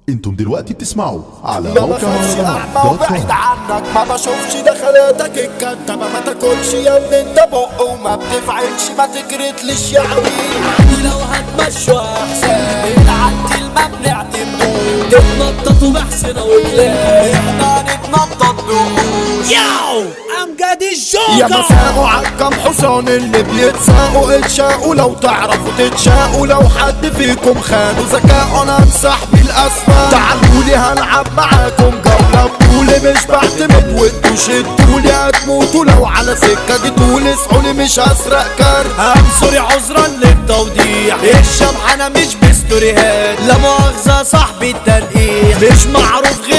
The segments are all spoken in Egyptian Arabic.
انتم دلوقتي بتسمعوا على ما موقع بخافش مهرجانات اعمى دوت وبعيد كوم عنك ما بشوفش دخلاتك الكدبة ما تاكلش يا ابني انت بق وما بتفعلش ما تكرتليش يا عميل لو هتمشوا احسن العد المبني اعتمدوا تتنططوا بحسنا وكلاب احنا نتنطط بوحوش ياو امجد يا الجوكر مساقوا عالكم حصان اللي بيتساقوا اتشاقوا لو تعرفوا تتشاقوا لو حد فيكم خانوا ذكاء انا انصح بالاسماء تعالوا لي هلعب معاكم جولة بطولي مش بعتمد وانتوا شدولي هتموتوا لو على سكة جيتولي اسعولي مش هسرق كارت سوري عذرا للتوضيح الشمعانة مش بستوريهات لا مؤاخذة صاحبي التلقيح مش معروف غير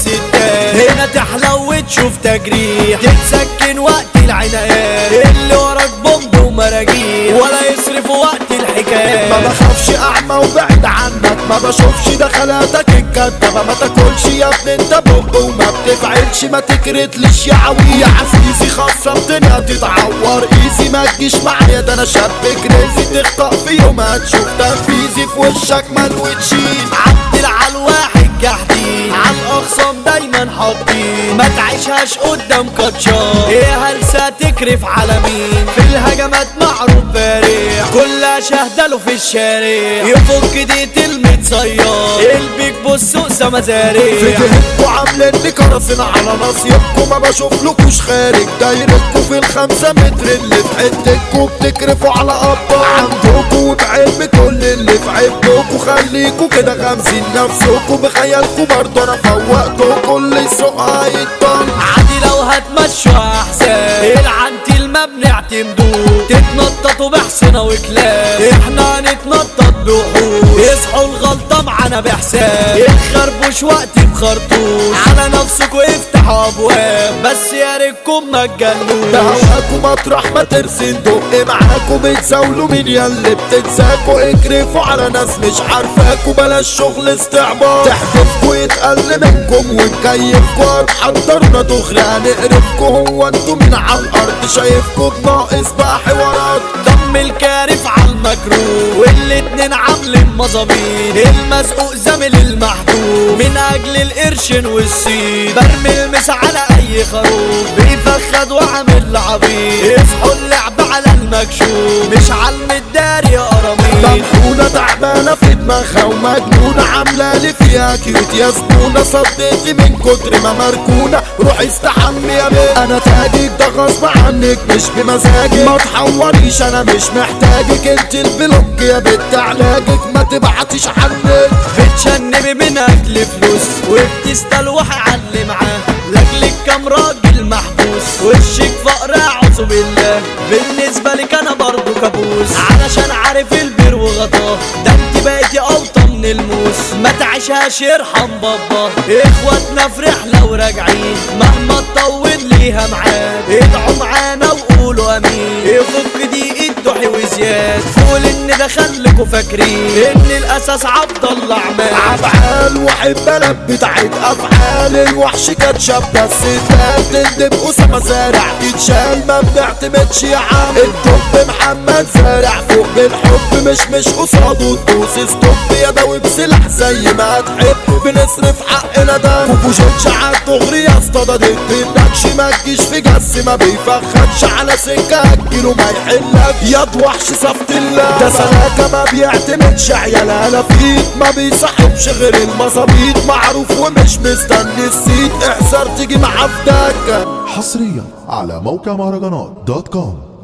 للستات هنا تحلو وتشوف تجريح تتسكن وقت العنايات اللي وراك بومب ومراجيح ولا يصرفوا وقت ما الحكايات بخافش اعمى وبعد عنك ما بشوفش دخلاتك الكدبة ما تاكلش يا ابني انت بق وما بتفعلش ما تكرتليش يا عوي يا عزيزي خصمتني هتتعور ايزي ما تجيش معايا ده انا شاب كريزي تخطأ في يوم هتشوف تنفيذي في وشك ملوتشين عدل على الواحد جحدين على الاخصام دايما حاطين ما تعيشهاش قدام كاتشار ايه هلسة تكرف على مين في الهجمات معروف بارع كلها شهدله في الشارع يفك ديت المتصيار البيك بص قسى مزارع في جهتكوا عاملين لي كرسين على نصيبكوا ما بشوفلكوش خارج دايرتكوا في الخمسة متر اللي في حتتكوا بتكرفوا على ابطال عندكوا وبعلم كل اللي في عيبكوا خليكوا كده غامزين نفسكوا بخيالكوا برضه انا فوقتكوا اللي يسوقها يطل عادي لو هتمشوا احسن العنتي المبني اعتمدوه تتنططوا بحسنا وكلاب احنا هنتنطط بوحوش يصحوا الغلطة معانا بحساب الخربوش وقت بخرطوش على نفسكوا افتحوا ابواب بس يا ريتكم ما تجلوش هواكوا مطرح ما ترسين دق معاكوا بتزاولوا مين ياللي بتنساكوا اكرفوا على ناس مش عارفاكوا بلاش شغل استعباط تحدفكوا يتقل منكم ونكيفكوا حضرنا دغري هنقرفكوا هو انتوا من على الارض شايفكوا بناقص بقى حوارات دم الكارف على المكروه والاتنين عاملين مظابيط المزقوق زامل المحدود من اجل القرشن والسيد برمي المس على اي خروف بيفخد وعامل لعبيط اصحوا اللعب على المكشوف مش على المداري يا قراميط ممحونة تعبانة في دماغها ومجنونة عاملة لي فيها كيوت يا زبونة صديتي من كتر ما مركونة روحي استحمي يا بيه انا تاجك ده غصب عنك مش بمزاجك ما تحوريش انا مش محتاجك انت البلوك يا بنت علاجك ما تبعتيش عنك بتشنبي من اجل فلوس وبتستلوحي على اللي معاه لاجلك كام راجل محبوس وشك فقر اعوذ بالله بالنسبه لك انا برضو كابوس علشان عارف البير وغطاه ده انت بقيتي اوطى من الموس ما تعيشهاش يرحم بابا اخواتنا في رحله وراجعين مهما تطول ليها معاد ادعوا معانا وقولوا امين يفك دي الضحي وزياد فول ان ده خليكوا فاكرين ان الاساس عبد الله عماد افعال واحب بلد بتاعت افعال الوحش كانت شابه الستات تندب اسامه زارع تتشال ما بنعتمدش يا عم الدب محمد زارع فوق بالحب مش مش قصاده تدوس ستوب يدوي بسلاح زي ما تحب بنصرف حقنا ده وبوشتش عالدغري يا اسطى ده ضد النكش ما تجيش في جس ما بيفخدش على سكه هتجيله ما يحلك ياض وحش صفت الله ده سلاكه ما بيعتمدش عيال هلافيت ما بيصاحبش غير المظابيط معروف ومش مستني السيت احذر تيجي معاه في دكه حصريا على موقع مهرجانات دوت كوم